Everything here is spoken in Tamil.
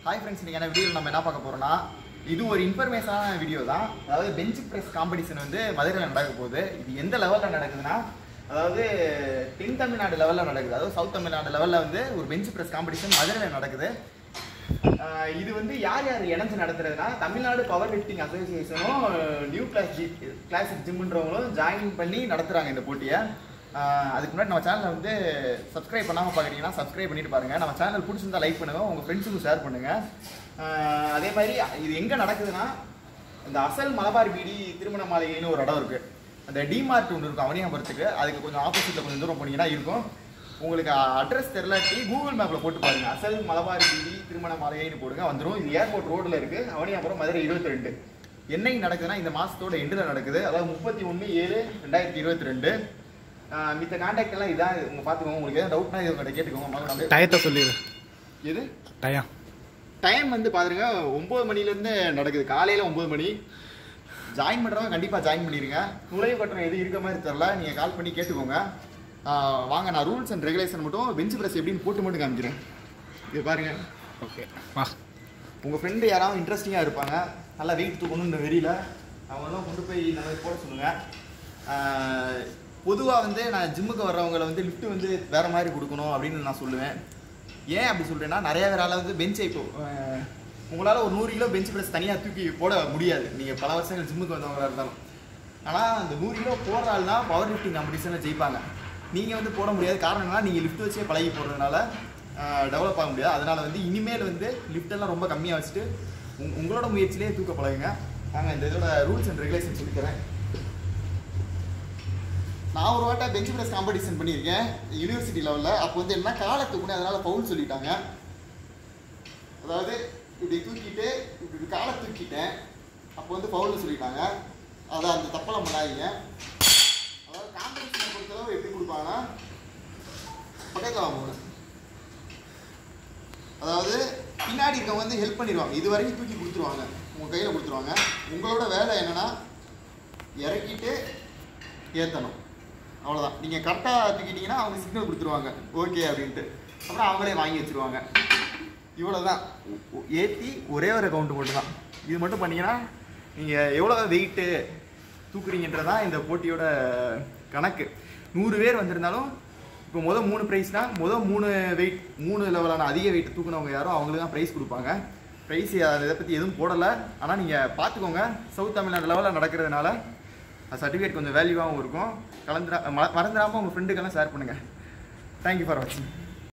ஹாய் ஃப்ரெண்ட்ஸ் நீங்கள் என்ன வீடியோவில் நம்ம என்ன பார்க்க போகிறோம்னா இது ஒரு இன்ஃபர்மேஷனான வீடியோ தான் அதாவது பெஞ்ச் ப்ரெஸ் காம்படிஷன் வந்து மதுரையில் நடக்க போகுது இது எந்த லெவலில் நடக்குதுன்னா அதாவது தென் தமிழ்நாடு லெவலில் நடக்குது அதாவது சவுத் தமிழ்நாடு லெவலில் வந்து ஒரு பெஞ்ச் ப்ரெஸ் காம்படிஷன் மதுரையில் நடக்குது ஆஹ் இது வந்து யார் யார் இணைஞ்சு நடத்துறதுனா தமிழ்நாடு பவர் லிஃப்டிங் அசோசியேஷனும் நியூ கிளாஸ் ஜி கிளாசிக் ஜிம்ன்றவங்களும் ஜாயின் பண்ணி நடத்துகிறாங்க இந்த போட்டியை ஆஹ் அதுக்கு முன்னாடி நம்ம சேனலை வந்து சப்ஸ்கிரைப் பண்ணாமல் பார்க்குறீங்கன்னா சப்ஸ்கிரைப் பண்ணிட்டு பாருங்க நம்ம சேனல் பிடிச்சிருந்தா லைக் பண்ணுங்க உங்கள் ஃப்ரெண்ட்ஸுக்கும் ஷேர் பண்ணுங்க ஆஹ் அதே மாதிரி இது எங்கே நடக்குதுன்னா இந்த அசல் மலபார் பீடி திருமண மாளிகைன்னு ஒரு இடம் இருக்கு அந்த டிமார்ட் ஒன்று இருக்கும் அவனியாபுரத்துக்கு அதுக்கு கொஞ்சம் ஆப்போசிட்டில் கொஞ்சம் தூரம் போனீங்கன்னா இருக்கும் உங்களுக்கு அட்ரஸ் தெரிலாட்டி கூகுள் மேப்பில் போட்டு பாருங்க அசல் மலபார் பீடி திருமண மாளிகைன்னு போடுங்க வந்துடும் இது ஏர்போர்ட் ரோட்டில் இருக்கு அவனியாபுரம் மதுரை இருபத்தி ரெண்டு என்னைக்கு நடக்குதுன்னா இந்த மாதத்தோட எண்டில் நடக்குது அதாவது முப்பத்தி ஒன்று ஏழு ரெண்டாயிரத்தி இருபத்தி ரெண்டு மித்த கான்டாக்ட் எல்லாம் இதான் உங்க பார்த்துக்கோங்க உங்களுக்கு எதாவது டவுட்னா இது உங்கள்கிட்ட கேட்டுக்கோங்க முதல்ல நம்ம- டயத்தை சொல்லிடு எது டயம் டைம் வந்து பாருங்க ஒம்பது மணிலேருந்து நடக்குது காலையில் ஒம்பது மணி ஜாயின் பண்ணுறவங்க கண்டிப்பாக ஜாயின் பண்ணிடுங்க நுழைவு கட்டணம் எது இருக்க மாதிரி தெரில நீங்கள் கால் பண்ணி கேட்டுக்கோங்க ஆஹ் வாங்க நான் ரூல்ஸ் அண்ட் ரெகுலேஷன் மட்டும் பெஞ்ச் ப்ரெஸ் எப்படின்னு போட்டு மட்டும் காமிக்கிறேன் இது பாருங்க ஓகே வா உங்கள் ஃப்ரெண்டு யாராவது இன்ட்ரெஸ்டிங்காக இருப்பாங்க நல்லா வெயிட் தூக்கணும் இந்த வெறியில் அவங்களாம் கொண்டு போய் இந்த மாதிரி போட சொல்லுங்கள் பொதுவாக வந்து நான் ஜிம்முக்கு வர்றவங்களை வந்து லிஃப்ட் வந்து வேறு மாதிரி கொடுக்கணும் அப்படின்னு நான் சொல்லுவேன் ஏன் அப்படி சொல்கிறேன்னா நிறைய பேரால வந்து பெஞ்சை இப்போ ஆஹ், உங்களால் ஒரு நூறு கிலோ பெஞ்ச் ப்ரெஸ் தனியாக தூக்கி போட முடியாது நீங்கள் பல வருஷங்கள் ஜிம்முக்கு வந்தவங்களா இருந்தாலும் ஆனால் அந்த நூறு கிலோ போடுற ஆள் தான் பவர் லிஃப்டிங் காம்படிஷனில் ஜெயிப்பாங்க நீங்கள் வந்து போட முடியாது காரணம் என்னன்னா நீங்கள் லிஃப்ட் வச்சே பழகி போடுறதுனால டெவலப் ஆக முடியாது அதனால் வந்து இனிமேல் வந்து lift எல்லாம் ரொம்ப கம்மியாக வச்சுட்டு உங் உங்களோட முயற்சியிலே தூக்க பழகுங்க நாங்கள் இந்த இதோட ரூல்ஸ் அண்ட் ரெகுலேஷன் சொல்லித்தரேன் நான் ஒரு வாட்டா பெஞ்ச் ப்ரெஸ் காம்படிஷன் பண்ணியிருக்கேன் யூனிவர்சிட்டி லெவலில் அப்போ வந்து என்ன காலை தூக்குனேன் அதனால் பவுல் சொல்லிட்டாங்க அதாவது இப்படி தூக்கிட்டு இப்படி காலை தூக்கிட்டேன் அப்போ வந்து பவுல்னு சொல்லிட்டாங்க அதை அந்த தப்பெல்லாம் பண்ணாதீங்க அதாவது காம்படிஷனை பொறுத்தளவு எப்படி கொடுப்பாங்கன்னா பக்கத்தில் வாங்க அதாவது பின்னாடி இருக்கவங்க வந்து ஹெல்ப் பண்ணிடுவாங்க இது வரைக்கும் தூக்கி கொடுத்துருவாங்க உங்கள் கையில் கொடுத்துருவாங்க உங்களோட வேலை என்னன்னா இறக்கிட்டு ஏற்றணும் அவ்வளோதான் நீங்கள் கரெக்டாக தூக்கிட்டீங்கன்னா அவங்க சிக்னல் கொடுத்துருவாங்க ஓகே அப்படின்ட்டு அப்புறம் அவங்களே வாங்கி வச்சிருவாங்க இவ்வளோதான் ஏற்றி ஒரே ஒரு அக்கௌண்ட் மட்டும்தான் இது மட்டும் பண்ணீங்கன்னா நீங்கள் எவ்வளோ வெயிட்டு தூக்குறீங்கன்றதான் இந்த போட்டியோட கணக்கு நூறு பேர் வந்திருந்தாலும் இப்போ மொதல் மூணு ப்ரைஸ்னா மொதல் மூணு வெயிட் மூணு லெவலான அதிக வெயிட் தூக்குனவங்க யாரோ அவங்களுக்கு தான் ப்ரைஸ் கொடுப்பாங்க ப்ரைஸ் இதை பற்றி எதுவும் போடலை ஆனால் நீங்கள் பார்த்துக்கோங்க சவுத் தமிழ்நாடு லெவலில் நடக்கிறதுனால சர்டிஃபிகேட் கொஞ்சம் வேல்யூவாகவும் இருக்கும் கலந்துரா ம- மறந்துடாம உங்கள் ஃப்ரெண்டுக்கெல்லாம் ஷேர் பண்ணுங்கள் தேங்க்யூ ஃபார் வாட்சிங்